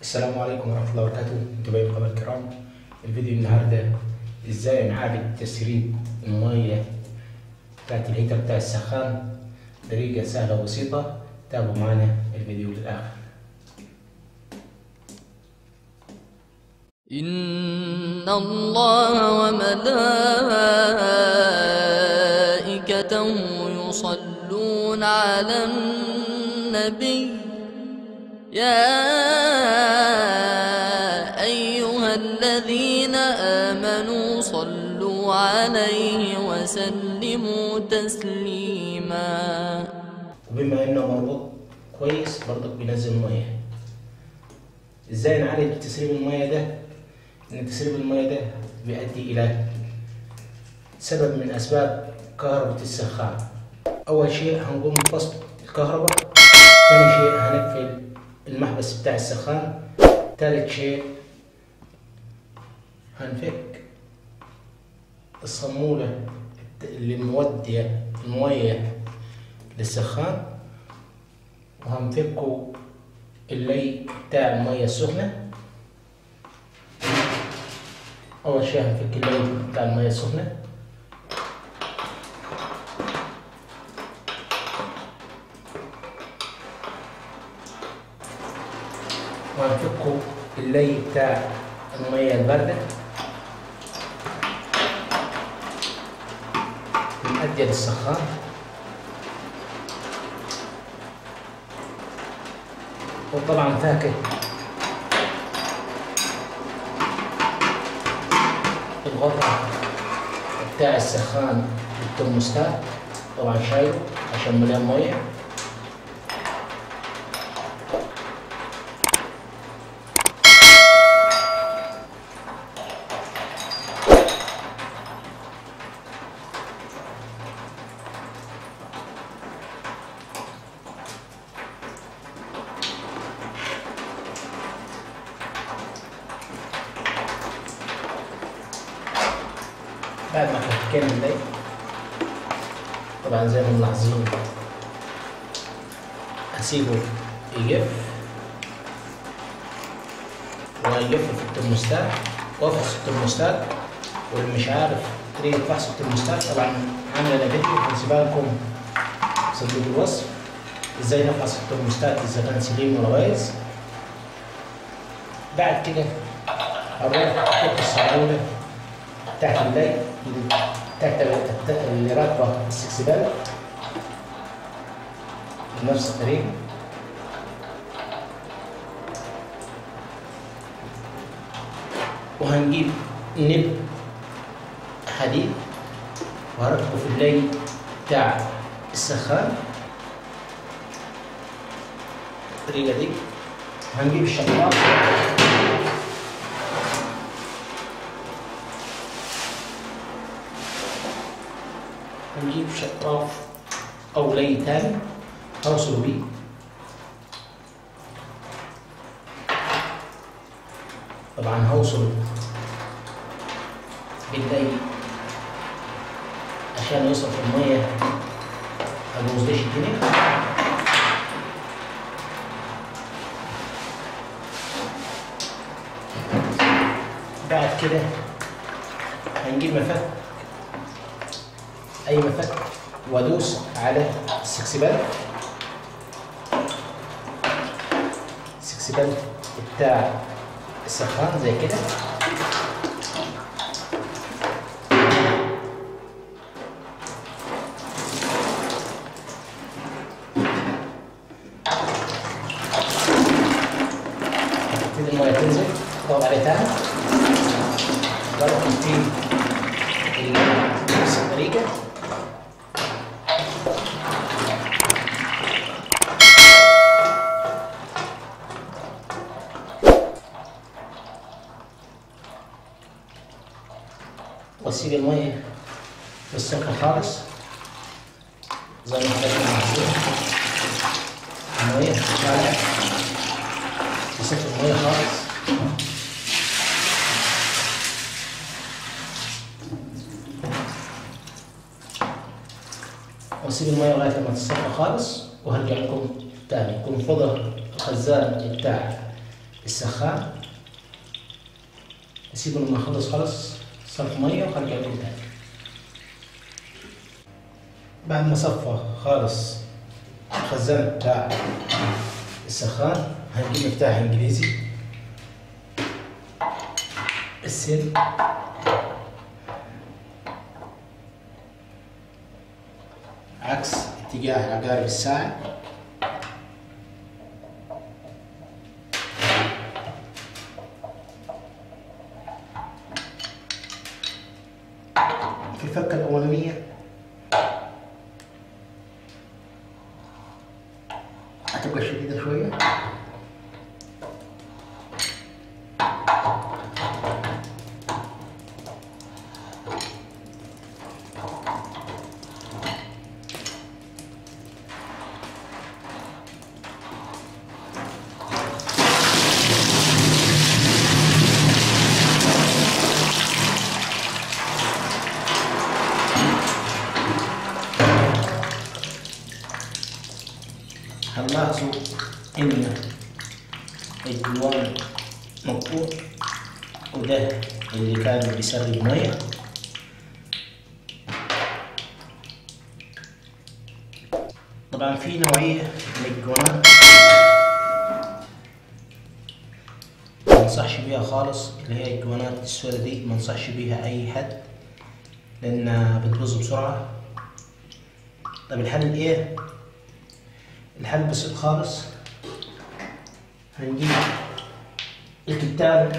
السلام عليكم ورحمة الله وبركاته متابعي القناة الكرام الفيديو النهاردة ازاي نعالج تسريب المية بتاعت الهيتر بتاع السخان طريقة سهلة وبسيطة تابعوا معنا الفيديو للآخر إن الله وملائكته يصلون على النبي يا أيها الذين آمنوا صلوا عليه وسلموا تسليما وبما انه موضوع كويس برضك بينزل مية ازاي نعالج تسريب المية ده ان تسريب المية ده بيؤدي الى سبب من اسباب كهرباء السخان اول شيء هنقوم بفصل الكهرباء ثاني شيء هنقفل المحبس بتاع السخان ثالث شيء هنفك الصامولة اللي مودية المية للسخان وهنفكوا اللي بتاع المية السخنة أول شيء هنفك اللي بتاع المية السخنة وهنفكوا اللي بتاع المية الباردة نؤدي للسخان وطبعا فاكهة الغطاء بتاع السخان الترموستات طبعا شايله عشان مليان مية بعد ما فكينا اللي طبعا زي ما ملاحظين هسيبه يجف ويجف في الترموستات وافحص الترموستات واللي مش عارف طريقة فحص الترموستات طبعا عاملة فيديو هنسيبها لكم في صندوق الوصف ازاي نفحص الترموستات اذا كان سليم ولا بايظ بعد كده هروح احط الصابونة تحت الليل تحت اللي راكبة السكسبال بنفس الطريقة وهنجيب نب حديد وهركبه في الليل بتاع السخان بالطريقة دي وهنجيب الشطاف هنجيب شطاف أو لي تاني هوصل بيه طبعا هوصل باللي عشان يوصل في المية مبوظليش الدنيا بعد كده هنجيب مفك اي مفك وادوس على السكسبال السكسبال بتاع السخان زي كده تبتدي الميه تنزل تضغط عليه تاني برضه في نفس الطريقه واسيب المية في السخن خالص زي ما حضرتك عارفين المية شارع مسكت المية خالص واسيب المية لغاية لما تصفى خالص وهرجع لكم تاني يكون فضل الخزان بتاع السخان اسيبه لما اخلص خالص صرف ميه وهرجع له تاني بعد ما صفى خالص الخزان بتاع السخان هنجيب مفتاح انجليزي السن عكس اتجاه عقارب الساعة في الفكة الأولانية هتبقى شديدة شوية هنلاحظوا إن الجوان مقطوع وده اللي كان بيسرب مية طبعا في نوعية من الجوانات ما انصحش بيها خالص اللي هي الجوانات السوداء دي ما انصحش بيها أي حد لأنها بتبوظ بسرعة طب الحل إيه؟ الحل بسيط خالص هنجيب الكتان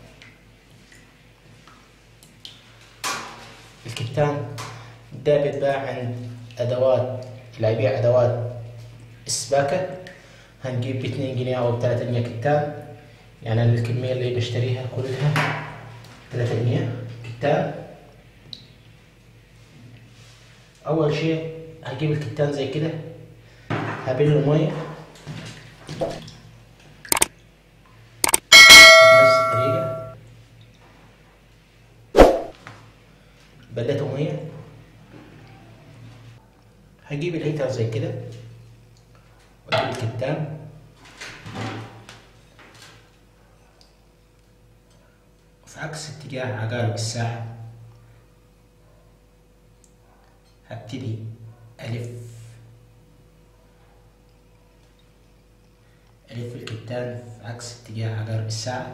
الكتان ده بيتباع عند أدوات اللي هيبيع أدوات السباكة هنجيب باتنين جنيه أو بتلاتة جنيه كتان يعني أنا الكمية اللي بشتريها كلها تلاتة جنيه كتان أول شيء هجيب الكتان زي كده هبل له ميه بنفس الطريقة بلته ميه هجيب الهيتر زي كده واجيب الكتان في عكس اتجاه عقارب الساعة هبتدي ألف ألف الكتان في عكس اتجاه عقارب الساعة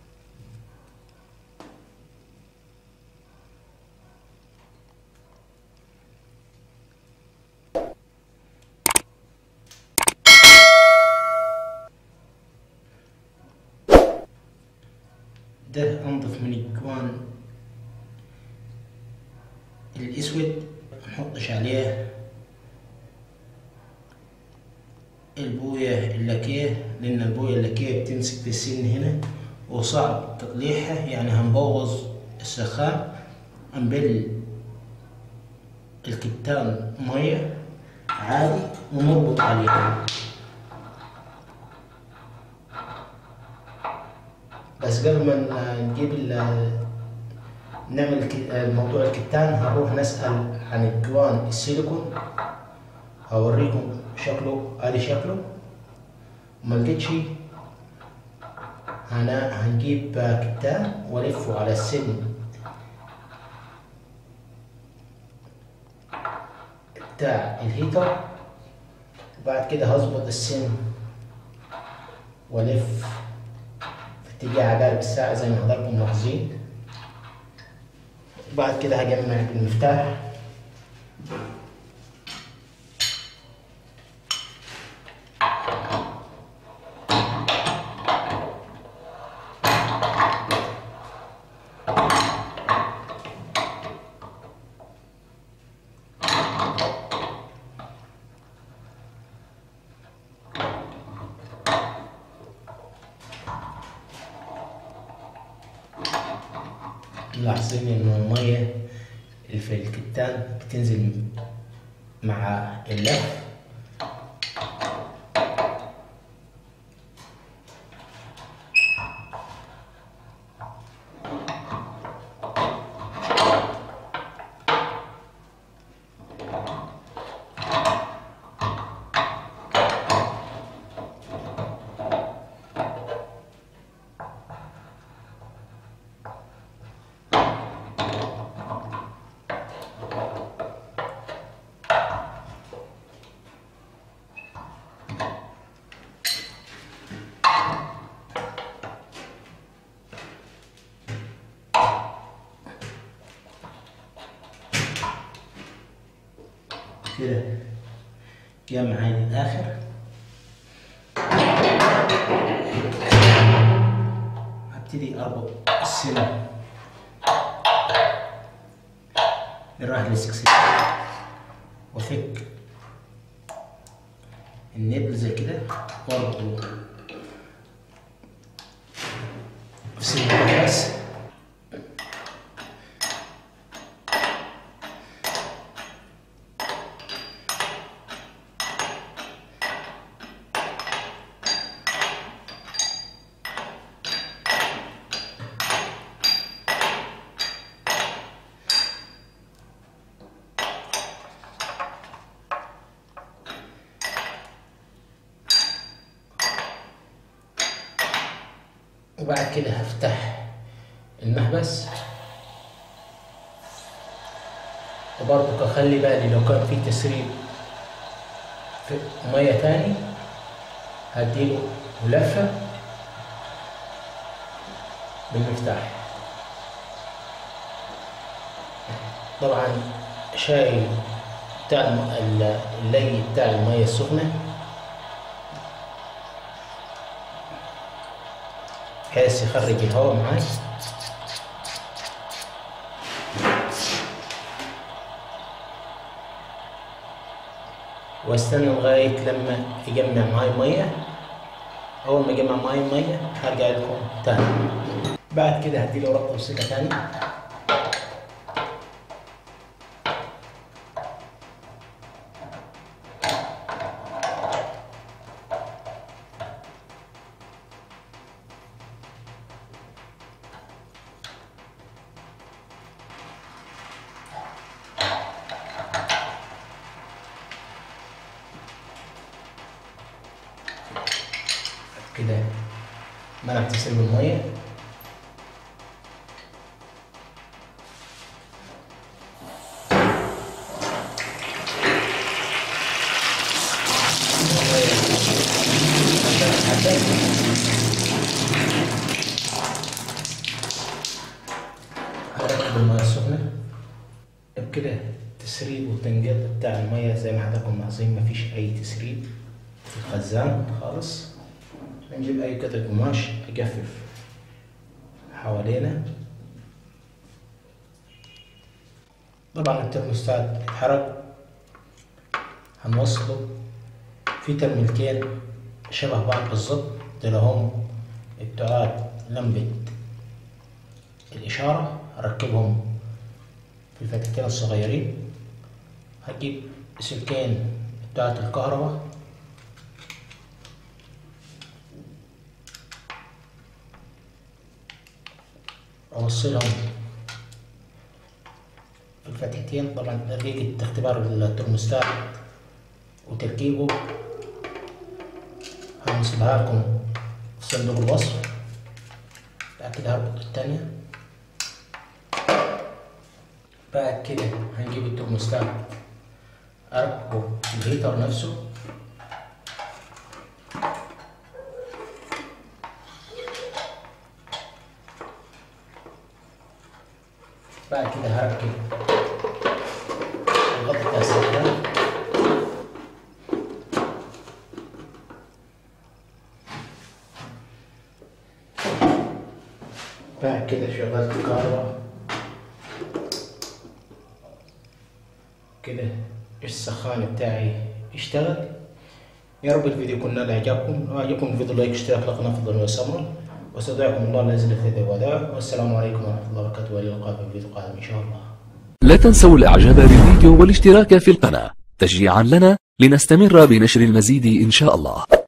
ده أنظف من الجوان الأسود منحطش عليه البوية اللاكيه لأن البوية اللاكيه بتمسك في السن هنا وصعب تطليعها يعني هنبوظ السخان هنبل الكتان مية عادي ونربط عليه بس قبل ما نجيب ال- نعمل ك- موضوع الكتان هنروح نسأل عن الجوان السيليكون هوريكم شكله ادي شكله ما لقيتش هنا هنجيب كتان والفه على السن بتاع الهيتر وبعد كده هظبط السن والف في اتجاه عقارب الساعة زي ما حضراتكم ملاحظين بعد كده هجمع المفتاح ملاحظين ان المية اللي في الكتان بتنزل مع اللف كده جاء معايا للآخر هبتدي أربط السلم للراحل السكسي وفك النبل زي كده واربطه في سن الراس وبعد كده هفتح المحبس وبرضه اخلي بالي لو كان في تسريب في مية تاني هديله لفة بالمفتاح طبعا شايل بتاع الم- اللي بتاع المية السخنة بحيث يخرج الهواء معاي واستنى لغاية لما يجمع معاي مية أول ما يجمع معاي مية هرجع لكم تاني بعد كده هديله ربطة وسكة تاني كده منع تسريب المية هركب المية السخنة بكده تسريب وتنقيط بتاع المية زي ما حضراتكم ملاحظين مفيش أي تسريب في الخزان خالص نجيب أي قطعة قماش أجفف حوالينا طبعا الترموستات اتحرق هنوصله في ترميلتين شبه بعض بالظبط دول هم بتوعات لمبة الإشارة هركبهم في الفتحتين الصغيرين هجيب سلكين بتاعت الكهرباء أوصلهم في الفتحتين طبعا طريقة اختبار الترموستات وتركيبه هنسيبها لكم في صندوق الوصف بعد كده هربط التانية بعد كده هنجيب الترموستات أركبه في الهيتر نفسه بعد كده هركب الغطا بتاع السخان بعد كده شغلت الكهرباء كده السخان بتاعي اشتغل يا رب الفيديو يكون نال اعجابكم لو اعجبكم الفيديو لايك اشتراك لقناه فضل وسمر واستودعكم الله الذي لا يخلد وداع والسلام عليكم ورحمه الله وبركاته والى اللقاء في فيديو قادم ان شاء الله لا تنسوا الاعجاب بالفيديو والاشتراك في القناة تشجيعا لنا لنستمر بنشر المزيد ان شاء الله